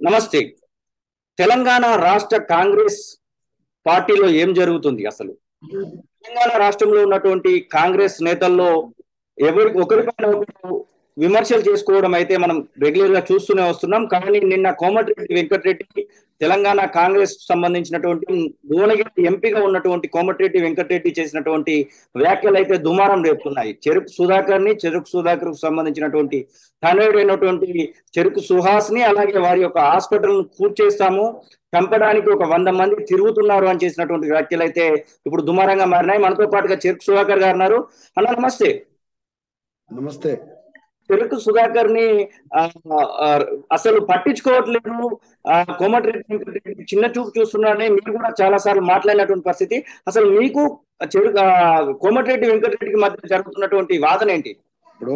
నమస్తే తెలంగాణ రాష్ట్ర కాంగ్రెస్ పార్టీలో ఏం జరుగుతుంది అసలు తెలంగాణ రాష్ట్రంలో ఉన్నటువంటి కాంగ్రెస్ నేతల్లో ఎవరి ఒకరిపైన ఒకరు విమర్శలు చేసుకోవడం అయితే మనం రెగ్యులర్ గా చూస్తూనే వస్తున్నాం కానీ నిన్న కోమటిరెడ్డి వెంకటరెడ్డి తెలంగాణ కాంగ్రెస్ సంబంధించినటువంటి భువనగిరి ఎంపీగా ఉన్నటువంటి కోమటిరెడ్డి వెంకటరెడ్డి చేసినటువంటి వ్యాఖ్యలు అయితే దుమారం రేపుతున్నాయి చెరుకు సుధాకర్ ని చెరుకు సుధాకర్ కు సంబంధించినటువంటి తనయుడైనటువంటి చెరుకు సుహాస్ ని అలాగే వారి యొక్క హాస్పిటల్ కూర్చేస్తాము చంపడానికి ఒక వంద మంది తిరుగుతున్నారు అని చేసినటువంటి వ్యాఖ్యలు అయితే ఇప్పుడు దుమారంగా మారినాయి మనతో పాటుగా చెరుకు సుధాకర్ గారు ఉన్నారు అన్న నమస్తే నమస్తే చెరుకు సుధాకర్ ని ఆ, ఆ, అసలు పట్టించుకోవట్లేదు ఆ, కోమటిరెడ్డి వెంకటరెడ్డి చిన్న చూపు చూస్తున్నారని మీరు కూడా చాలా సార్లు మాట్లాడినటువంటి పరిస్థితి అసలు మీకు చెరుకు ఆ, కోమటిరెడ్డి వెంకటరెడ్డికి మధ్య జరుగుతున్నటువంటి వాదన ఏంటి ఇప్పుడు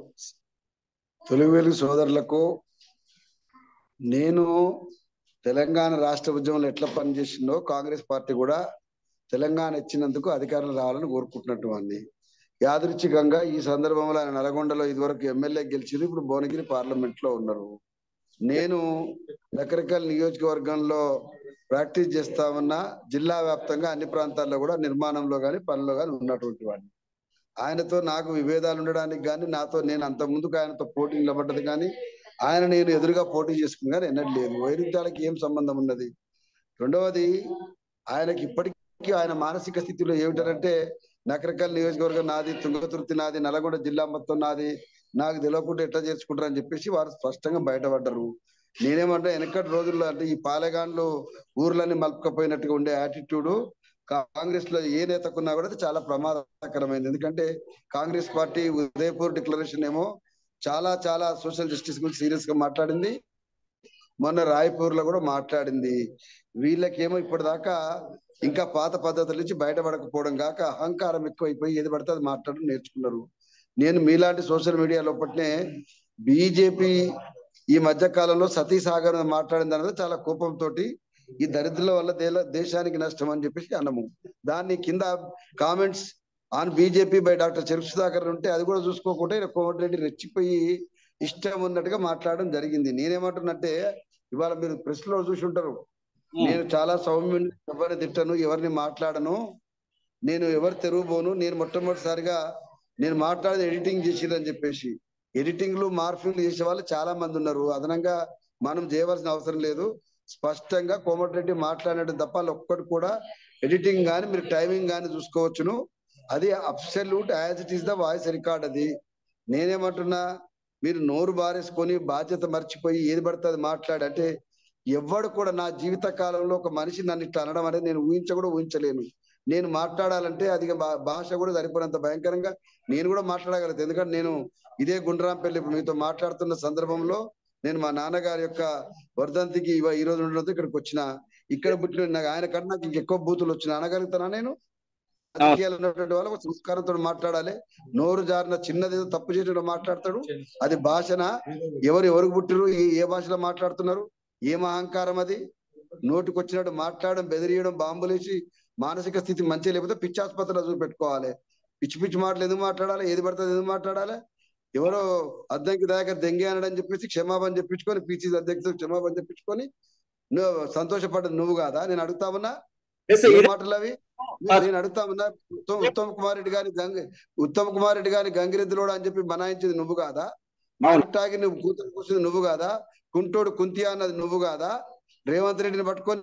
తొలి వెలుగు సోదరులకు నేను తెలంగాణ రాష్ట్ర ఉద్యమంలో ఎట్లా పనిచేసిందో కాంగ్రెస్ పార్టీ కూడా తెలంగాణ ఇచ్చినందుకు అధికారం రావాలని కోరుకుంటున్నట్టు వాడిని యాదృచ్ఛికంగా ఈ సందర్భంలో ఆయన నల్గొండలో ఇదివరకు ఎమ్మెల్యే గెలిచింది ఇప్పుడు భువనగిరి పార్లమెంట్ లో ఉన్నారు నేను రకరకాల నియోజకవర్గంలో ప్రాక్టీస్ చేస్తా ఉన్నా జిల్లా వ్యాప్తంగా అన్ని ప్రాంతాల్లో కూడా నిర్మాణంలో కానీ పనిలో కానీ ఉన్నటువంటి వాడిని ఆయనతో నాకు విభేదాలు ఉండడానికి కానీ నాతో నేను అంత ముందుకు ఆయనతో పోటీ నిలబడ్డది కానీ ఆయన నేను ఎదురుగా పోటీ చేసుకుని కానీ ఎన్నడూ లేదు వైరుధ్యాలకి ఏం సంబంధం ఉన్నది రెండవది ఆయనకి ఇప్పటికీ ఆయన మానసిక స్థితిలో ఏమిటంటే నకరకల్ నియోజకవర్గం నాది తుంగతుర్తి నాది నల్గొండ జిల్లా మొత్తం నాది నాకు తెలియకుండా ఎట్లా చేర్చుకుంటారు అని చెప్పేసి వారు స్పష్టంగా బయటపడ్డారు నేనేమంటే వెనకటి రోజుల్లో అంటే ఈ పాలెగాన్లు ఊర్లన్నీ మలుపుకపోయినట్టుగా ఉండే యాటిట్యూడ్ కాంగ్రెస్ లో ఏ నేతకున్నా కూడా అది చాలా ప్రమాదకరమైంది ఎందుకంటే కాంగ్రెస్ పార్టీ ఉదయపూర్ డిక్లరేషన్ ఏమో చాలా చాలా సోషల్ జస్టిస్ గురించి సీరియస్ గా మాట్లాడింది మొన్న రాయపూర్ లో కూడా మాట్లాడింది వీళ్ళకేమో ఇప్పటిదాకా ఇంకా పాత పద్ధతుల నుంచి బయటపడకపోవడం కాక అహంకారం ఎక్కువైపోయి ఏది పడితే అది మాట్లాడడం నేర్చుకున్నారు నేను మీలాంటి సోషల్ మీడియా లోపట్నే బీజేపీ ఈ మధ్య కాలంలో సతీ సాగర్ మాట్లాడింది అన్నది చాలా కోపంతో ఈ దరిద్రుల వల్ల దేల- దేశానికి నష్టం అని చెప్పేసి అన్నము దాన్ని కింద comments on BJP by doctor Cheruku Sudhakar ఉంటే అది కూడా చూసుకోకుండా ఈయన కోమటిరెడ్డి రెచ్చిపోయి ఇష్టం ఉన్నట్టుగా మాట్లాడడం జరిగింది నేనేమంటున్నట్టే ఇవాళ మీరు ప్రెస్ లో చూసి ఉంటారు నేను చాలా సౌమ్యుని ఎవరిని తిట్టను ఎవరిని మాట్లాడను నేను ఎవరు తెరుగుపోను నేను మొట్టమొదటిసారిగా నేను మాట్లాడేది ఎడిటింగ్ చేసిరని చెప్పేసి ఎడిటింగ్లు మార్ఫింగ్లు చేసే వాళ్ళు చాలా మంది ఉన్నారు అదనంగా మనం చేయవలసిన అవసరం లేదు స్పష్టంగా కోమటిరెడ్డి మాట్లాడినట్టు తప్ప వాళ్ళు ఒక్కటి కూడా ఎడిటింగ్ కానీ మీరు టైమింగ్ కానీ చూసుకోవచ్చును అది absolute as it is the voice record అది నేనేమంటున్నా మీరు నోరు బారేసుకొని బాధ్యత మర్చిపోయి ఏది పడితే అది మాట్లాడి అంటే ఎవ్వడు కూడా నా జీవిత కాలంలో ఒక మనిషి నన్ను ఇట్లా అనడం అనేది నేను ఊహించ కూడా ఊహించలేను నేను మాట్లాడాలంటే అది భా- భాష కూడా సరిపోయినంత భయంకరంగా నేను కూడా మాట్లాడగలుగుతాను ఎందుకంటే నేను ఇదే గుండ్రాంపల్లి ఇప్పుడు మీతో మాట్లాడుతున్న సందర్భంలో నేను మా నాన్నగారి యొక్క వర్ధంతికి ఇవ- ఈ రోజు ఉండడంతో ఇక్కడికి వచ్చిన ఇక్కడ పుట్టిన నాకు ఆయన కన్నా నాకు ఇంకెక్కువ బూతులు వచ్చిన అనగలుగుతానా నేను రాజకీయాలు ఉన్నటువంటి వాళ్ళు ఒక సంస్కారంతో మాట్లాడాలి నోరు జారిన చిన్నది ఏదో తప్పు చేసిన మాట్లాడతాడు అది భాషన ఎవరు ఎవరికి పుట్టిరు ఏ- ఏ భాషలో మాట్లాడుతున్నారు ఏం అహంకారం అది నోటికి వచ్చినట్టు మాట్లాడడం బెదిరియడం బాంబులేసి మానసిక స్థితి మంచి లేకపోతే పిచ్చి ఆసుపత్రిలో చూపెట్టుకోవాలి పిచ్చి పిచ్చి మాటలు ఎందుకు మాట్లాడాలి ఏది పడుతుంది ఎందుకు మాట్లాడాలి ఎవరో అద్దంకి దగ్గర దెంగి అనడం చెప్పేసి క్షమాపణ చెప్పించుకొని పిచ్చి అధ్యక్షుడు క్షమాపణ చెప్పించుకొని నువ్వు సంతోషపడ్డది నువ్వు కాదా నేను అడుగుతా ఉన్నా ఎస్ ఏ ఇదే- మాటలు అవి నేను అడుగుతా ఉన్నా ఉత్తమ్ ఉత్తమ్ కుమార్ రెడ్డి గారి గంగ ఉత్తమ్ కుమార్ రెడ్డి గారి గంగిరెద్దులోడు అని చెప్పి బనాయించింది నువ్వు కాదా అవును. తాగి నువ్వు కూతురు కూర్చుంది నువ్వు కాదా కుంటోడు కుంతియా అన్నది నువ్వు కాదా రేవంత్ రెడ్డిని పట్టుకొని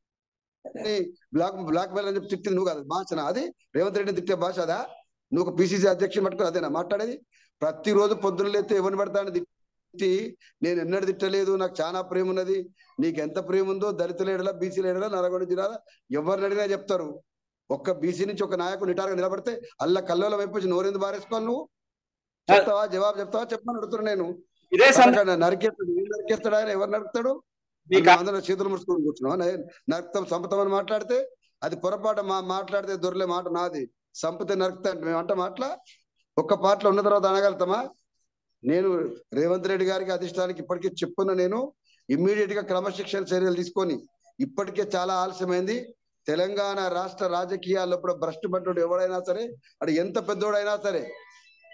బ్లాక్ బ్లాక్ మెయిల్ అని చెప్పి తిట్టింది నువ్వు కాదా భాషనా అది రేవంత్ రెడ్డిని తిట్టే భాష అదా నువ్వు ఒక పిసిసి అధ్యక్షుని పట్టుకొని అదేనా మాట్లాడేది ప్రతిరోజు పొద్దున్న లేస్తే ఎవరిని పడతాను తిట్టి నేను ఎన్నడూ తిట్టలేదు నాకు చాలా ప్రేమ ఉన్నది నీకు ఎంత ప్రేమ ఉందో దళితుల ఏడలా బీసీల ఏడలా నల్గొండ జిల్లాలో ఎవరిని అడిగినా చెప్తారు ఒక్క బీసీ నుంచి ఒక నాయకుడు నిటారుగా నిలబడితే అల్ల కల్లోలం వైపు నోరెందు బారేసుకోవాలి నువ్వు చెప్తావా జవాబు చెప్తావా చెప్పమని అడుగుతున్నా నేను ఇదే సందర్భంగా పక్కన నరికేస్తాడు ఏం నరికేస్తాడు ఆయన ఎవరు నరుకుతాడు మీకు అందరూ చేతులు ముడుచుకొని కూర్చున్నావు నే- నరుకుతాం సంపుతామని మాట్లాడితే అది పొరపాటు మా మాట్లాడితే దొరలే మాట నాది సంపితే నరుకుతా అంటే మేము అంట మాటల ఒక్క పాటలో ఉన్న తర్వాత అనగలుగుతామా నేను రేవంత్ రెడ్డి గారికి అధిష్టానికి ఇప్పటికే చెప్పున్న నేను ఇమ్మీడియట్ గా క్రమశిక్షణ చర్యలు తీసుకొని ఇప్పటికే చాలా ఆలస్యమైంది తెలంగాణ రాష్ట్ర రాజకీయాల్లో ఇప్పుడు భ్రష్టు పట్టుడు ఎవడైనా సరే అది ఎంత పెద్దోడైనా సరే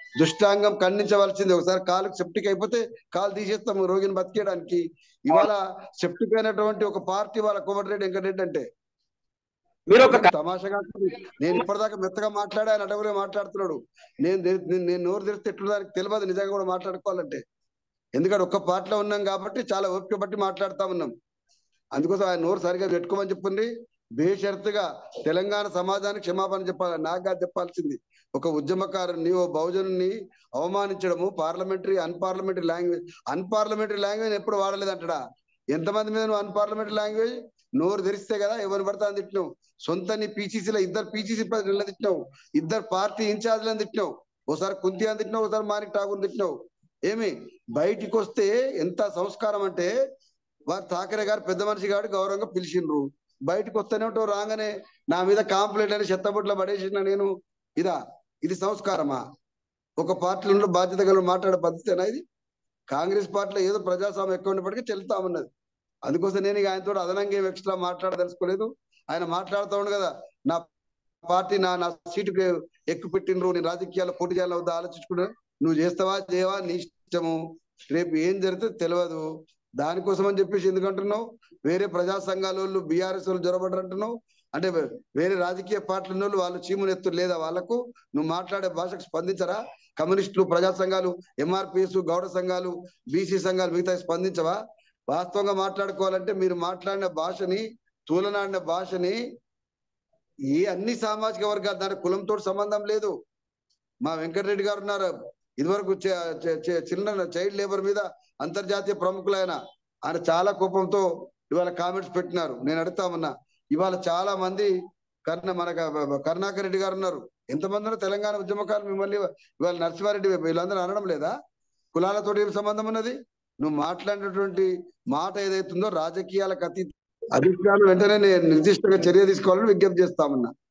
దుష్టాంగం ఖండించవలసింది ఒకసారి కాలుకు సెప్టిక్ అయిపోతే కాలు తీసేస్తాం రోగిని బతికేయడానికి ఇవాళ సెప్టిక్ అయినటువంటి ఒక పార్టీ వాళ్ళ కోమటిరెడ్డి వెంకటరెడ్డి అంటే మీరు ఒక తమాషగా ఉంటుంది. నేను ఇప్పటిదాకా మెత్తగా మాట్లాడా ఆయన అడవులే మాట్లాడుతున్నాడు నేను తె- నేను- నేను నోరు తెరిస్తే ఎట్లు దానికి తెలియదు నిజంగా కూడా మాట్లాడుకోవాలంటే ఎందుకంటే ఒక్క పార్టీలో ఉన్నాం కాబట్టి చాలా ఓపిక బట్టి మాట్లాడుతా ఉన్నాం అందుకోసం ఆయన నోరు సరిగా పెట్టుకోమని చెప్పింది బేషరతుగా తెలంగాణ సమాజానికి క్షమాపణ చెప్పాలి నాకు కాదు చెప్పాల్సింది ఒక ఉద్యమకారుని ఓ బహుజనుని అవమానించడము parliamentary unparliamentary language unparliamentary language ఎప్పుడు వాడలేదంటడా ఎంతమంది మీద నువ్వు అన్పార్లమెంటరీ లాంగ్వేజ్ నోరు తెరిస్తే కదా ఎవరిని పడతా అని తిట్టినావు సొంత నీ పీసీసీలో ఇద్దరు పీసీసీ ప్రజలను తిట్టినావు ఇద్దరు పార్టీ ఇన్ఛార్జ్లను తిట్టినావు ఒకసారి కుంతి అని తిట్టినావు ఒకసారి మాణిక్ ఠాకూర్ తిట్టినావు ఏమి బయటికి వస్తే ఎంత సంస్కారం అంటే వారు ఠాకరే గారు పెద్ద మనిషి గారు గౌరవంగా పిలిచిండ్రు బయటకు వస్తేనే ఉంటావు రాగానే నా మీద కాంప్లైంట్ అని చెత్తబుట్ల పడేసిన నేను ఇదా ఇది సంస్కారమా ఒక పార్టీలో బాధ్యత గల మాట్లాడే పద్ధతేనా ఇది కాంగ్రెస్ పార్టీలో ఏదో ప్రజాస్వామ్యం ఎక్కువ ఉన్నప్పటికీ చెల్లుతా ఉన్నది అందుకోసం నేను ఇక ఆయనతో అదనంగా ఏం ఎక్స్ట్రా మాట్లాడదలుచుకోలేదు ఆయన మాట్లాడుతూ ఉండు కదా నా పార్టీ నా నా సీటుకి ఎక్కువ పెట్టినరు నేను రాజకీయాల్లో పోటీ చేయాలని వద్దా ఆలోచించుకున్నా నువ్వు చేస్తావా చేయవా నీ ఇష్టము రేపు ఏం జరిగితే తెలియదు దానికోసం అని చెప్పేసి ఎందుకంటున్నావు వేరే ప్రజా సంఘాల వాళ్ళు బీఆర్ఎస్ వాళ్ళు జొరబడ్డారు అంటున్నావు అంటే వే- వేరే రాజకీయ పార్టీల ఉన్న వాళ్ళు వాళ్ళు చీమునెత్తు లేదా వాళ్ళకు నువ్వు మాట్లాడే భాషకు స్పందించరా కమ్యూనిస్టులు ప్రజా సంఘాలు ఎంఆర్పిఎస్ గౌడ సంఘాలు బీసీ సంఘాలు మిగతా స్పందించవా వాస్తవంగా మాట్లాడుకోవాలంటే మీరు మాట్లాడిన భాషని తూలనాడిన భాషని ఏ అన్ని సామాజిక వర్గాలు దాని కులంతో సంబంధం లేదు మా వెంకటరెడ్డి గారు ఉన్నారు ఇదివరకు చే- చే- చే- చిన్న చైల్డ్ లేబర్ మీద అంతర్జాతీయ ప్రముఖులైన ఆయన చాలా కోపంతో ఇవాళ కామెంట్స్ పెట్టినారు నేను అడుగుతా ఉన్నా ఇవాళ చాలా మంది కర్ణ మన కరుణాకర్ రెడ్డి గారు ఉన్నారు ఎంతమంది ఉన్నారు తెలంగాణ ఉద్యమకారులు మిమ్మల్ని ఇవాళ నరసింహారెడ్డి వీళ్ళందరూ అనడం లేదా కులాలతో ఏం సంబంధం ఉన్నది నువ్వు మాట్లాడినటువంటి మాట ఏదైతుందో రాజకీయాలకు అతీత అధికారులు వెంటనే నే- నిర్దిష్టంగా చర్య తీసుకోవాలని విజ్ఞప్తి చేస్తామన్నా